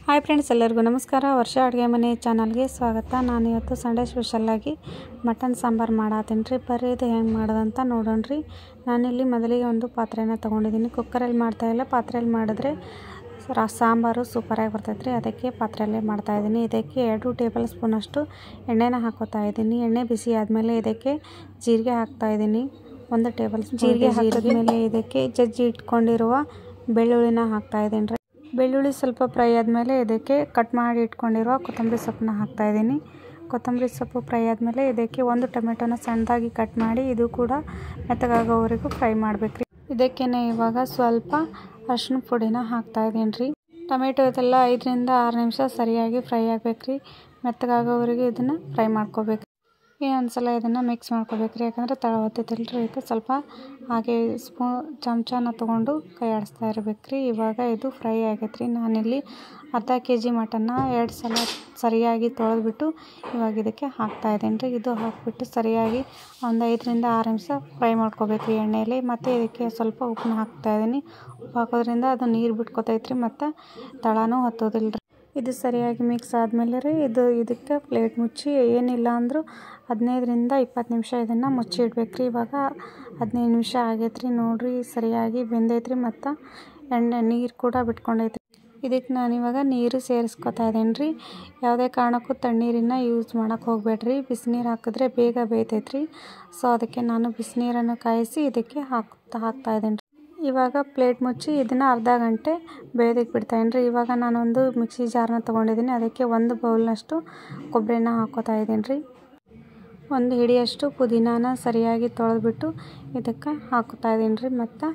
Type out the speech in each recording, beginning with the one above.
hi friends ಎಲ್ಲರಿಗೂ ನಮಸ್ಕಾರ ವರ್ಷ ಅಡುಗೆ ಮನೆ ಚಾನಲ್ಗೆ ಸ್ವಾಗತ ನಾನು ಇವತ್ತು ಸಂಡೇ ಸ್ಪೆಷಲ್ಲಾಗಿ ಮಟನ್ ಸಾಂಬಾರು ಮಾಡತ್ತೀನಿ ರೀ ಬರ್ರಿ ಇದು ಹೆಂಗೆ ಮಾಡೋದಂತ ನೋಡೋಣ ರೀ ನಾನಿಲ್ಲಿ ಮೊದಲಿಗೆ ಒಂದು ಪಾತ್ರೆನ ತೊಗೊಂಡಿದ್ದೀನಿ ಕುಕ್ಕರಲ್ಲಿ ಮಾಡ್ತಾಯಿಲ್ಲ ಪಾತ್ರೆಯಲ್ಲಿ ಮಾಡಿದ್ರೆ ರಾ ಸಾಂಬಾರು ಸೂಪರಾಗಿ ಬರ್ತೈತೆ ರೀ ಅದಕ್ಕೆ ಪಾತ್ರೆಯಲ್ಲೇ ಮಾಡ್ತಾಯಿದ್ದೀನಿ ಇದಕ್ಕೆ ಎರಡು ಟೇಬಲ್ ಸ್ಪೂನಷ್ಟು ಎಣ್ಣೆನ ಹಾಕೋತಾ ಇದ್ದೀನಿ ಎಣ್ಣೆ ಬಿಸಿ ಆದಮೇಲೆ ಇದಕ್ಕೆ ಜೀರಿಗೆ ಹಾಕ್ತಾಯಿದ್ದೀನಿ ಒಂದು ಟೇಬಲ್ ಸ್ಪೂನ್ ಜೀರಿಗೆ ಹಾಕಿದ್ಮೇಲೆ ಇದಕ್ಕೆ ಜಜ್ಜಿ ಇಟ್ಕೊಂಡಿರುವ ಬೆಳ್ಳುಳ್ಳಿನ ಹಾಕ್ತಾಯಿದ್ದೀನಿ ರೀ ಬೆಳ್ಳುಳ್ಳಿ ಸ್ವಲ್ಪ ಫ್ರೈ ಆದಮೇಲೆ ಇದಕ್ಕೆ ಕಟ್ ಮಾಡಿ ಇಟ್ಕೊಂಡಿರುವ ಕೊತ್ತಂಬರಿ ಸೊಪ್ಪನ್ನ ಹಾಕ್ತಾಯಿದ್ದೀನಿ ಕೊತ್ತಂಬರಿ ಸೊಪ್ಪು ಫ್ರೈ ಆದಮೇಲೆ ಇದಕ್ಕೆ ಒಂದು ಟೊಮೆಟೊನ ಸಣ್ಣದಾಗಿ ಕಟ್ ಮಾಡಿ ಇದು ಕೂಡ ಮೆತ್ತಗಾಗೋವರೆಗೂ ಫ್ರೈ ಮಾಡಬೇಕು ರೀ ಇದಕ್ಕೇ ಇವಾಗ ಸ್ವಲ್ಪ ಅರಿಶಿನ ಪುಡಿನ ಹಾಕ್ತಾಯಿದ್ದೀನಿ ರೀ ಟೊಮೆಟೊ ಇದೆಲ್ಲ ಐದರಿಂದ ಆರು ನಿಮಿಷ ಸರಿಯಾಗಿ ಫ್ರೈ ಆಗ್ಬೇಕು ರೀ ಮೆತ್ತಗಾಗೋವರೆಗೂ ಇದನ್ನು ಫ್ರೈ ಮಾಡ್ಕೋಬೇಕು ಇನ್ನೊಂದು ಸಲ ಇದನ್ನು ಮಿಕ್ಸ್ ಮಾಡ್ಕೋಬೇಕು ರೀ ಯಾಕಂದರೆ ತಳ ಹೊತ್ತೈತಿಲ್ಲ ರೀ ಇದಕ್ಕೆ ಸ್ವಲ್ಪ ಹಾಗೆ ಸ್ಪೂ ಚಮಚನ ತೊಗೊಂಡು ಕೈ ಆಡಿಸ್ತಾ ಇರ್ಬೇಕು ರೀ ಇವಾಗ ಇದು ಫ್ರೈ ಆಗೈತೆ ರೀ ನಾನಿಲ್ಲಿ ಅರ್ಧ ಕೆ ಜಿ ಮಟನ್ನ ಎರಡು ಸಲ ಸರಿಯಾಗಿ ತೊಳೆದ್ಬಿಟ್ಟು ಇವಾಗ ಇದಕ್ಕೆ ಹಾಕ್ತಾ ಇದ್ದೀನಿ ರೀ ಇದು ಹಾಕಿಬಿಟ್ಟು ಸರಿಯಾಗಿ ಒಂದು ಐದರಿಂದ ಆರು ನಿಮಿಷ ಫ್ರೈ ಮಾಡ್ಕೋಬೇಕು ರೀ ಎಣ್ಣೆಯಲ್ಲಿ ಮತ್ತು ಇದಕ್ಕೆ ಸ್ವಲ್ಪ ಉಪ್ಪನ್ನ ಹಾಕ್ತಾಯಿದ್ದೀನಿ ಉಪ್ಪು ಹಾಕೋದ್ರಿಂದ ಅದು ನೀರು ಬಿಟ್ಕೊತೈತೆ ರೀ ಮತ್ತು ತಳನೂ ಹತ್ತೋದಿಲ್ಲ ರೀ ಇದು ಸರಿಯಾಗಿ ಮಿಕ್ಸ್ ಆದಮೇಲೆ ರೀ ಇದು ಇದಕ್ಕೆ ಪ್ಲೇಟ್ ಮುಚ್ಚಿ ಏನಿಲ್ಲ ಅಂದರೂ ಹದಿನೈದರಿಂದ ಇಪ್ಪತ್ತು ನಿಮಿಷ ಇದನ್ನು ಮುಚ್ಚಿ ಇಡ್ಬೇಕು ರೀ ಇವಾಗ ಹದಿನೈದು ನಿಮಿಷ ಆಗೈತೆ ರೀ ನೋಡಿರಿ ಸರಿಯಾಗಿ ಬೆಂದೈತೆ ರೀ ಮತ್ತು ಎಣ್ಣೆ ನೀರು ಕೂಡ ಬಿಟ್ಕೊಂಡೈತೆ ಇದಕ್ಕೆ ನಾನಿವಾಗ ನೀರು ಸೇರಿಸ್ಕೊತಾ ಇದ್ದೀನಿ ರೀ ಯಾವುದೇ ಕಾರಣಕ್ಕೂ ತಣ್ಣೀರನ್ನ ಯೂಸ್ ಮಾಡೋಕ್ಕೆ ಹೋಗಬೇಡ್ರಿ ಬಿಸಿನೀರು ಹಾಕಿದ್ರೆ ಬೇಗ ಬೇಯ್ತೈತೆ ರೀ ಸೊ ಅದಕ್ಕೆ ನಾನು ಬಿಸಿನೀರನ್ನು ಕಾಯಿಸಿ ಇದಕ್ಕೆ ಹಾಕ್ತಾ ಹಾಕ್ತಾಯಿದ್ದೀನಿ ರೀ ಇವಾಗ ಪ್ಲೇಟ್ ಮುಚ್ಚಿ ಇದನ್ನು ಅರ್ಧ ಗಂಟೆ ಬೇಯೋದಕ್ಕೆ ಬಿಡ್ತಾಯಿನಿ ರೀ ಇವಾಗ ನಾನೊಂದು ಮಿಕ್ಸಿ ಜಾರನ್ನ ತೊಗೊಂಡಿದ್ದೀನಿ ಅದಕ್ಕೆ ಒಂದು ಬೌಲ್ನಷ್ಟು ಕೊಬ್ಬರಿನ ಹಾಕ್ಕೋತಾ ಇದ್ದೀನಿ ರೀ ಒಂದು ಹಿಡಿಯಷ್ಟು ಪುದೀನಾನ ಸರಿಯಾಗಿ ತೊಳೆದ್ಬಿಟ್ಟು ಇದಕ್ಕೆ ಹಾಕ್ಕೋತಾ ಇದ್ದೀನಿ ರೀ ಮತ್ತು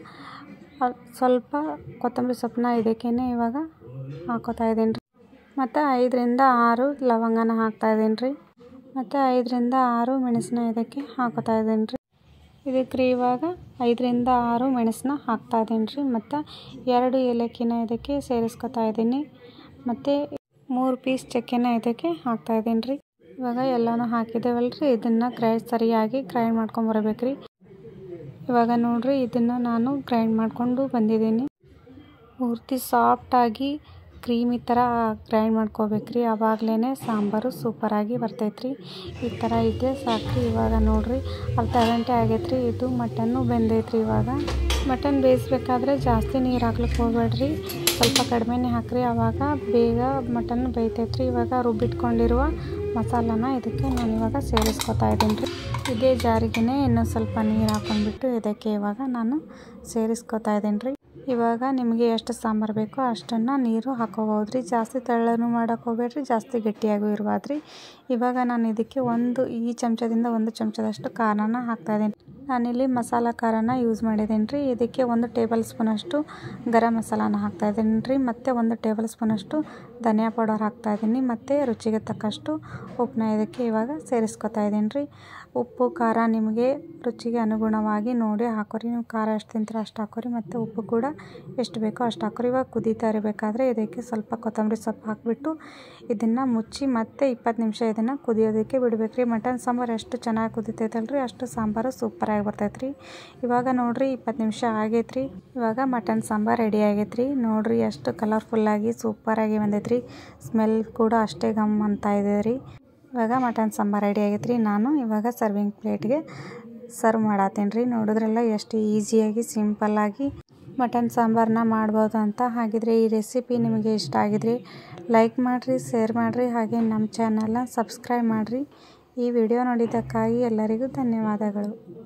ಸ್ವಲ್ಪ ಕೊತ್ತಂಬರಿ ಸೊಪ್ಪನ್ನ ಇದಕ್ಕೇ ಇವಾಗ ಹಾಕ್ಕೋತಾ ಇದ್ದೀನಿ ರೀ ಮತ್ತು ಐದರಿಂದ ಆರು ಲವಂಗನ ಹಾಕ್ತಾಯಿದ್ದೀನಿ ರೀ ಮತ್ತು ಐದರಿಂದ ಆರು ಮೆಣಸನ್ನ ಇದಕ್ಕೆ ಹಾಕ್ಕೋತಾ ಇದ್ದೀನಿ ರೀ ಇದಕ್ಕೆ ರೀ ಇವಾಗ ಐದರಿಂದ ಆರು ಮೆಣಸನ್ನ ಹಾಕ್ತಾಯಿದ್ದೀನಿ ರೀ ಮತ್ತು ಎರಡು ಏಲಕ್ಕಿನ ಇದಕ್ಕೆ ಸೇರಿಸ್ಕೊತಾ ಇದ್ದೀನಿ ಮತ್ತು ಮೂರು ಪೀಸ್ ಚಕ್ಕೆನ ಇದಕ್ಕೆ ಹಾಕ್ತಾಯಿದ್ದೀನಿ ರೀ ಇವಾಗ ಎಲ್ಲನೂ ಹಾಕಿದ್ದೇವಲ್ಲ ರೀ ಇದನ್ನು ಗ್ರೈಂಡ್ ಸರಿಯಾಗಿ ಗ್ರೈಂಡ್ ಮಾಡ್ಕೊಂಬರ್ಬೇಕು ರೀ ಇವಾಗ ನೋಡಿರಿ ಇದನ್ನು ನಾನು ಗ್ರೈಂಡ್ ಮಾಡಿಕೊಂಡು ಬಂದಿದ್ದೀನಿ ಪೂರ್ತಿ ಸಾಫ್ಟಾಗಿ ಕ್ರೀಮಿ ಥರ ಗ್ರೈಂಡ್ ಮಾಡ್ಕೋಬೇಕು ರೀ ಆವಾಗಲೇ ಸಾಂಬಾರು ಸೂಪರಾಗಿ ಬರ್ತೈತೆ ರೀ ಈ ಥರ ಇದ್ದರೆ ಸಾಕು ರೀ ಇವಾಗ ನೋಡಿರಿ ಅರ್ಧ ಗಂಟೆ ಆಗೈತೆ ರೀ ಇದು ಮಟನ್ನು ಬೆಂದೈತೆ ರೀ ಇವಾಗ ಮಟನ್ ಬೇಯಿಸ್ಬೇಕಾದ್ರೆ ಜಾಸ್ತಿ ನೀರು ಹಾಕ್ಲಿಕ್ಕೆ ಹೋಗ್ಬೇಡ್ರಿ ಸ್ವಲ್ಪ ಕಡಿಮೆನೇ ಹಾಕಿರಿ ಆವಾಗ ಬೇಗ ಮಟನ್ ಬೇಯ್ತೈತೆ ರೀ ಇವಾಗ ರುಬ್ಬಿಟ್ಕೊಂಡಿರುವ ಮಸಾಲಾನ ಇದಕ್ಕೆ ನಾನು ಇವಾಗ ಸೇರಿಸ್ಕೊತಾ ಇದ್ದೀನಿ ರೀ ಇದೇ ಜಾರಿಗೇ ಇನ್ನೂ ಸ್ವಲ್ಪ ನೀರು ಹಾಕೊಂಡ್ಬಿಟ್ಟು ಇದಕ್ಕೆ ಇವಾಗ ನಾನು ಸೇರಿಸ್ಕೊತಾ ಇದ್ದೀನಿ ರೀ ಇವಾಗ ನಿಮಗೆ ಎಷ್ಟು ಸಾಂಬಾರು ಬೇಕೋ ಅಷ್ಟನ್ನು ನೀರು ಹಾಕೋಬೋದು ರೀ ಜಾಸ್ತಿ ತೆಳ್ಳನೂ ಮಾಡೋಕೆ ಹೋಗ್ಬೇಡ್ರಿ ಜಾಸ್ತಿ ಗಟ್ಟಿಯಾಗೂ ಇರಬಾರ್ದು ರೀ ಇವಾಗ ನಾನು ಇದಕ್ಕೆ ಒಂದು ಈ ಚಮಚದಿಂದ ಒಂದು ಚಮಚದಷ್ಟು ಖಾರನ ಹಾಕ್ತಾಯಿದ್ದೀನಿ ನಾನಿಲ್ಲಿ ಮಸಾಲ ಖಾರನ ಯೂಸ್ ಮಾಡಿದ್ದೀನಿ ರೀ ಇದಕ್ಕೆ ಒಂದು ಟೇಬಲ್ ಸ್ಪೂನಷ್ಟು ಗರಂ ಮಸಾಲಾನ ಹಾಕ್ತಾಯಿದ್ದೀನಿ ರೀ ಮತ್ತು ಒಂದು ಟೇಬಲ್ ಸ್ಪೂನಷ್ಟು ಧನಿಯಾ ಪೌಡರ್ ಹಾಕ್ತಾಯಿದ್ದೀನಿ ಮತ್ತು ರುಚಿಗೆ ತಕ್ಕಷ್ಟು ಉಪ್ಪನ್ನ ಇದಕ್ಕೆ ಇವಾಗ ಸೇರಿಸ್ಕೊತಾ ಇದ್ದೀನಿ ರೀ ಉಪ್ಪು ಖಾರ ನಿಮಗೆ ರುಚಿಗೆ ಅನುಗುಣವಾಗಿ ನೋಡಿ ಹಾಕೋರಿ ನೀವು ಖಾರ ಎಷ್ಟು ತಿಂತೀರ ಅಷ್ಟು ಹಾಕೋರಿ ಮತ್ತು ಉಪ್ಪು ಕೂಡ ಎಷ್ಟು ಬೇಕೋ ಅಷ್ಟು ಹಾಕೋರಿ ಇವಾಗ ಕುದೀತಾ ಇರಬೇಕಾದ್ರೆ ಇದಕ್ಕೆ ಸ್ವಲ್ಪ ಕೊತ್ತಂಬರಿ ಸೊಪ್ಪು ಹಾಕಿಬಿಟ್ಟು ಇದನ್ನು ಮುಚ್ಚಿ ಮತ್ತೆ ಇಪ್ಪತ್ತು ನಿಮಿಷ ಇದನ್ನು ಕುದಿಯೋದಕ್ಕೆ ಬಿಡಬೇಕು ರೀ ಮಟನ್ ಸಾಂಬಾರು ಎಷ್ಟು ಚೆನ್ನಾಗಿ ಕುದಿತೈತಲ್ಲ ರೀ ಅಷ್ಟು ಸಾಂಬಾರು ಸೂಪರಾಗಿ ಬರ್ತೈತೆ ರೀ ಇವಾಗ ನೋಡಿರಿ ಇಪ್ಪತ್ತು ನಿಮಿಷ ಆಗೈತೆ ರೀ ಇವಾಗ ಮಟನ್ ಸಾಂಬಾರು ರೆಡಿ ಆಗೈತೆ ರೀ ನೋಡಿರಿ ಎಷ್ಟು ಕಲರ್ಫುಲ್ಲಾಗಿ ಸೂಪರಾಗಿ ಬಂದೈತೆ ರೀ ಸ್ಮೆಲ್ ಕೂಡ ಅಷ್ಟೇ ಘಮ್ ಅಂತ ಇದೆ ರೀ ಇವಾಗ ಮಟನ್ ಸಾಂಬಾರು ರೆಡಿ ಆಗೈತೆ ರೀ ನಾನು ಇವಾಗ ಸರ್ವಿಂಗ್ ಪ್ಲೇಟ್ಗೆ ಸರ್ವ್ ಮಾಡತ್ತೀನಿ ರೀ ನೋಡಿದ್ರಲ್ಲ ಎಷ್ಟು ಈಸಿಯಾಗಿ ಸಿಂಪಲ್ಲಾಗಿ ಮಟನ್ ಸಾಂಬಾರನ್ನ ಮಾಡ್ಬೋದು ಅಂತ ಹಾಗಿದ್ರೆ ಈ ರೆಸಿಪಿ ನಿಮಗೆ ಇಷ್ಟ ಆಗಿದ್ರೆ ಲೈಕ್ ಮಾಡಿರಿ ಶೇರ್ ಮಾಡಿರಿ ಹಾಗೆ ನಮ್ಮ ಚಾನಲ್ನ ಸಬ್ಸ್ಕ್ರೈಬ್ ಮಾಡಿರಿ ಈ ವಿಡಿಯೋ ನೋಡಿದ್ದಕ್ಕಾಗಿ ಎಲ್ಲರಿಗೂ ಧನ್ಯವಾದಗಳು